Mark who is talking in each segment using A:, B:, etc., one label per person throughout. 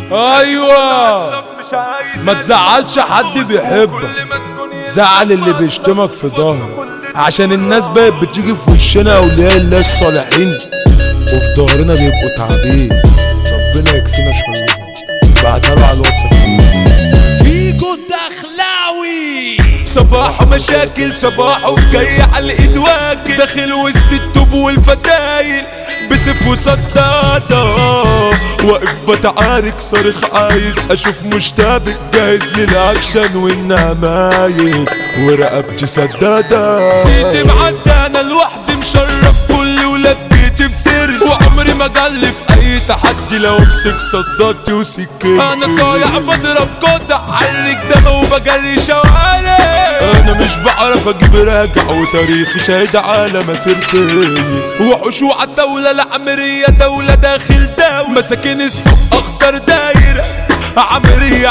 A: ايوه ما تزعلش حد بيحبك زعل اللي بيشتمك في ظهرك عشان الناس بقت بتيجي في وشنا اولياء الله الصالحين وفي ظهرنا بيبقوا تعبين ربنا يكفينا شويه بعتها له على الواتساب
B: فيجو الدخلاوي
C: صباح مشاكل صباح وجاي على الايد واكل داخل وسط التوب والفتايل بسيف وصدادة واقف بتعارك صارخ عايز اشوف مشتبك جاهز للاكشن والنمايل ورقبتي سدادة سيتي معدي انا لوحدي مشرف كل ولاد بيتي بسر وعمري ما جلي في اي تحدي لو امسك صدادتي وسكين انا صايع بضرب قطع عالرك ده وبجري شوارع انا مش بعرف اجيب راجع وتاريخي شاهد على مسيرتي وحوش الدولة العمرية دولة داخل دولة مساكن السوق اخضر دايرة عمرية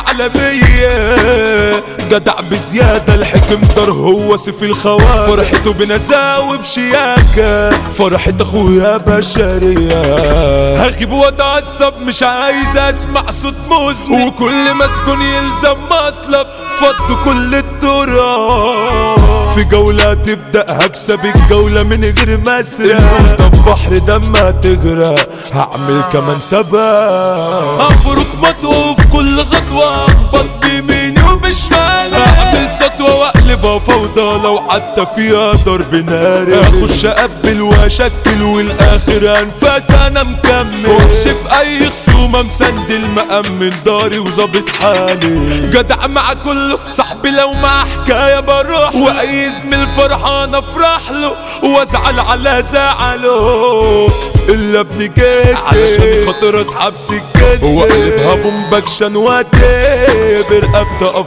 C: عالمية جدع بزيادة الحكم دار هو سيف الخوارج فرحته بنزاوي بشياكة فرحة اخويا بشرية هغيب واتعصب مش عايز اسمع صوت مذنب وكل مسكون يلزم مصلب فض كل التراب في جولة تبدأ هكسب الجولة من غير مسرح الموتى في بحر دم تغرق هعمل كمان سبب افرك مطوة في كل خطوة اخبط بيميني وبشمالي اعمل سطوة واقلبها فوضى لو حتى فيها ضرب نار اخش اقبل واشكل والاخر انفاس انا مكمل وحش في اي خصومة مسندل مأمن داري وظابط حالي جدع مع كله صاحبي لو مع حكاية بروح واي زميل فرحان افرح له وازعل على زعله الا ابن جدي علشان خاطر اسحب سكتي واقلبها بومباكشن واتي برقبتي اقف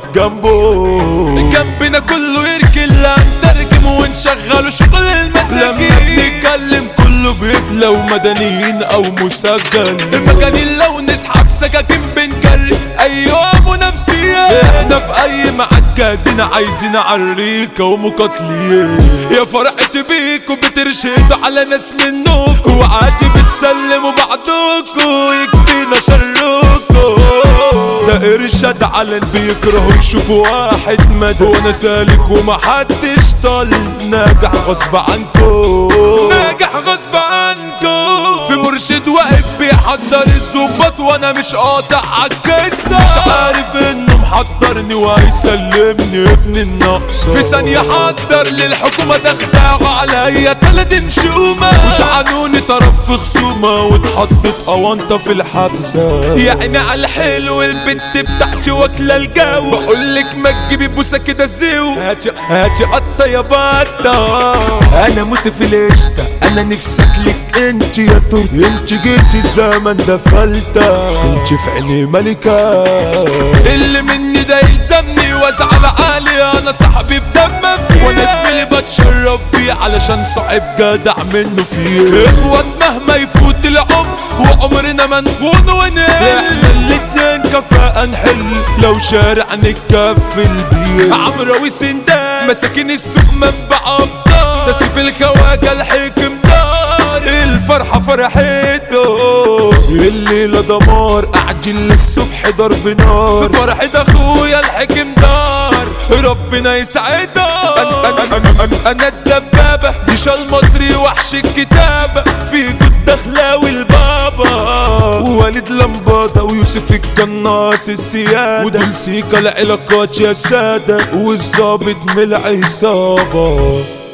C: جنبه جنبنا كله يركن لا نترجم ونشغله شغل المساكين لما بنتكلم كله بيتلو مدنيين او مسجل المجانين لو نسحب سكاكين بنجري ايوه منافسين احنا في اي معاد جاهزين عايزين عريكة ومقاتلين يا فرحتي بيكوا بترشدوا على ناس منكوا وعادي بتسلموا بعضكوا يكفينا شركوا ده ارشاد علن بيكرهوا يشوفوا واحد مدى وانا سالك ومحدش طال ناجح غصب عنكو ناجح غصب عنكو في مرشد واقف بيحضر الظباط وانا مش قاطع عالقصة مش عارف انه محضرني وهيسلمني ابن النقص في ثانية حضر للحكومة تخدع عليا تلات نشومة وشعنوني طرف في خصومة واتحطت قوانطة في الحبسة يعني على الحلو البنت بتاعتي واكلة الجو بقولك ما تجيبي بوسة كده زيو هاتي هاتي قطة يا بطة انا موت في القشطة انا نفسك لك انت يا ترك انت جيتي الزمن ده فلتة انت في عيني ملكة اللي مني ده يلزمني وازعل عالي انا صاحبي بدم وانا زميلي بتشرف بيه علشان صاحب جدع منه فيه اخوات مهما يفوت العمر وعمرنا ما نخون ونقل احنا الاتنين كفاءة نحل لو شارع نتكفل بيه عمرو وسندان مساكين السوق منبع ابطال ده سيف الخواجة الحكم دار الفرحة فرحته الليلة دمار أعجل للصبح ضرب نار في فرحة أخويا الحكم دار ربنا يسعده أنا, أنا, أنا, أنا, أنا الدبابة ديش المصري وحش الكتابة في جود دخلاوي البابا ووالد لمبادة ويوسف القناص السيادة ودول سيكا العلاقات يا سادة والظابط من العصابة